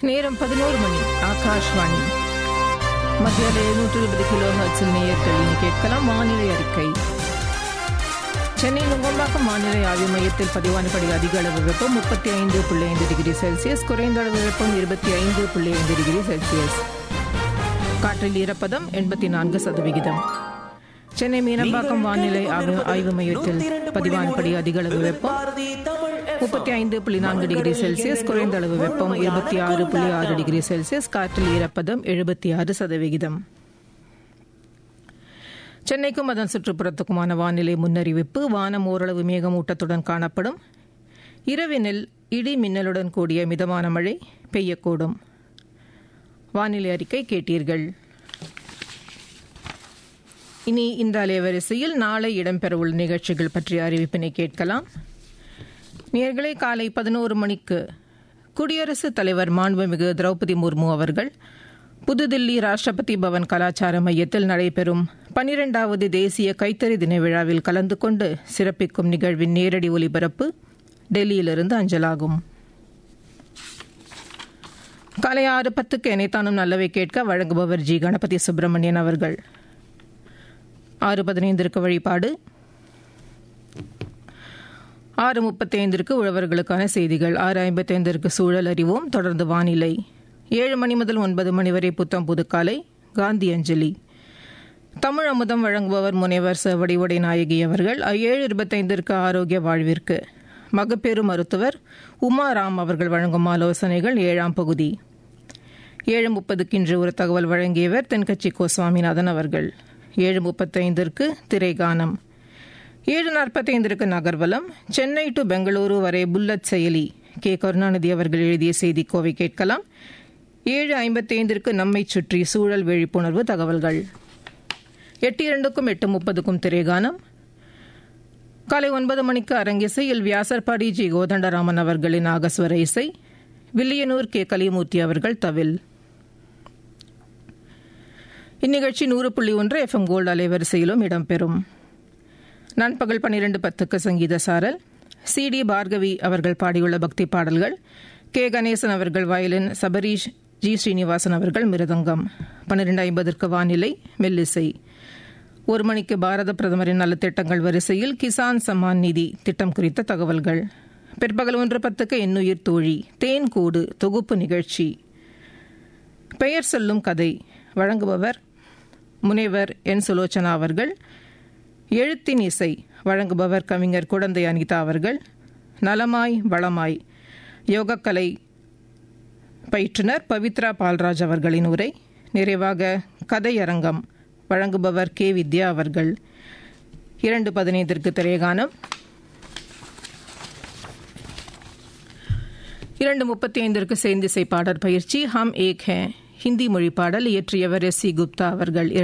நேரம் பதினோரு மணி ஆகாஷ்வாணி மத்தியால எழுநூற்று இருபது கிலோ ஹர்ட்ஸில் நேயர்கள் இனி கேட்கலாம் வானிலை அறிக்கை சென்னை நுங்கம்பாக்கம் வானிலை ஆய்வு மையத்தில் பதிவானபடி அதிக அளவு வெப்பம் முப்பத்தி ஐந்து புள்ளி ஐந்து டிகிரி செல்சியஸ் குறைந்த அளவு வெப்பம் இருபத்தி ஐந்து புள்ளி ஐந்து டிகிரி செல்சியஸ் காற்றில் ஈரப்பதம் எண்பத்தி நான்கு சதவிகிதம் சென்னை மீனம்பாக்கம் வானிலை ஆய்வு- ஆய்வு மையத்தில் பதிவானபடி அதிக அளவு வெப்பம் முப்பத்தி ஐந்து புள்ளி நான்கு டிகிரி செல்சியஸ் குறைந்த அளவு வெப்பம் இருபத்தி ஆறு புள்ளி ஆறு டிகிரி செல்சியஸ் காற்றில் ஈரப்பதம் எழுபத்தி ஆறு சதவிகிதம் சென்னைக்கும் அதன் சுற்றுப்புறத்துக்குமான வானிலை முன்னறிவிப்பு வானம் ஓரளவு மேகமூட்டத்துடன் காணப்படும் இரவினில் இடி மின்னலுடன் கூடிய மிதமான மழை பெய்யக்கூடும் வானிலை அறிக்கை கேட்டீர்கள் இனி இந்த அலைவரிசையில் நாளை இடம்பெறவுள்ள நிகழ்ச்சிகள் பற்றிய அறிவிப்பினை கேட்கலாம் நேர்களை காலை பதினோரு மணிக்கு குடியரசுத் தலைவர் மாண்புமிகு திரௌபதி முர்மு அவர்கள் புதுதில்லி ராஷ்டிரபதி பவன் கலாச்சார மையத்தில் நடைபெறும் பனிரெண்டாவது தேசிய கைத்தறி தின விழாவில் கலந்து கொண்டு சிறப்பிக்கும் நிகழ்வின் நேரடி ஒலிபரப்பு டெல்லியிலிருந்து அஞ்சலாகும் காலை ஆறு பத்துக்கு இணைத்தானும் நல்லவை கேட்க வழங்குபவர் ஜி கணபதி சுப்பிரமணியன் அவர்கள் ஆறு பதினைந்திற்கு வழிபாடு ஆறு முப்பத்தி ஐந்திற்கு உழவர்களுக்கான செய்திகள் ஆறு ஐம்பத்தி ஐந்திற்கு சூழல் அறிவோம் தொடர்ந்து வானிலை ஏழு மணி முதல் ஒன்பது மணி வரை புத்தம் புதுக்காலை காந்தி அஞ்சலி தமிழ் அமுதம் வழங்குபவர் முனைவர் ச வடிவடை நாயகி அவர்கள் ஏழு இருபத்தைந்திற்கு ஆரோக்கிய வாழ்விற்கு மகப்பேறு மருத்துவர் உமா ராம் அவர்கள் வழங்கும் ஆலோசனைகள் ஏழாம் பகுதி ஏழு முப்பதுக்கு இன்று ஒரு தகவல் வழங்கியவர் தென்கட்சி கோ சுவாமிநாதன் அவர்கள் ஏழு முப்பத்தைந்திற்கு திரைகானம் ஏழு நாற்பத்தைந்திற்கு நகர்வலம் சென்னை டு பெங்களூரு வரை புல்லட் செயலி கே கருணாநிதி அவர்கள் எழுதிய செய்தி கோவை கேட்கலாம் ஏழு ஐம்பத்தைந்திற்கு நம்மை சுற்றி சூழல் விழிப்புணர்வு தகவல்கள் எட்டு இரண்டுக்கும் எட்டு முப்பதுக்கும் திரைகானம் காலை ஒன்பது மணிக்கு அரங்கிசையில் வியாசர்பாடி ஜி கோதண்டராமன் அவர்களின் நாகஸ்வர இசை வில்லியனூர் கே கலிமூர்த்தி அவர்கள் தவில் இந்நிகழ்ச்சி நூறு புள்ளி ஒன்று எஃப்எம் கோல்டு அலைவரிசையிலும் இடம்பெறும் நண்பகல் பன்னிரண்டு பத்துக்கு சங்கீத சாரல் சி டி பார்கவி அவர்கள் பாடியுள்ள பக்தி பாடல்கள் கே கணேசன் அவர்கள் வயலின் சபரீஷ் ஜி ஸ்ரீனிவாசன் அவர்கள் மிருதங்கம் பன்னிரண்டு ஐம்பதற்கு வானிலை மெல்லிசை ஒரு மணிக்கு பாரத பிரதமரின் நலத்திட்டங்கள் வரிசையில் கிசான் சம்மான் நிதி திட்டம் குறித்த தகவல்கள் பிற்பகல் ஒன்று பத்துக்கு எண்ணுயிர் தோழி தேன் கூடு தொகுப்பு நிகழ்ச்சி பெயர் சொல்லும் கதை வழங்குபவர் முனைவர் என் சுலோச்சனா அவர்கள் எழுத்தின் இசை வழங்குபவர் கவிஞர் குடந்தை அனிதா அவர்கள் நலமாய் வளமாய் யோகக்கலை பயிற்றுனர் பவித்ரா பால்ராஜ் அவர்களின் உரை நிறைவாக கதையரங்கம் வழங்குபவர் கே வித்யா அவர்கள் இரண்டு பதினைந்திற்கு திரைகானம் இரண்டு முப்பத்தி ஐந்திற்கு சேர்ந்திசை பாடற் பயிற்சி ஹம் ஏக் ஹே ஹிந்தி மொழி பாடல் இயற்றியவர் எஸ் சி குப்தா அவர்கள்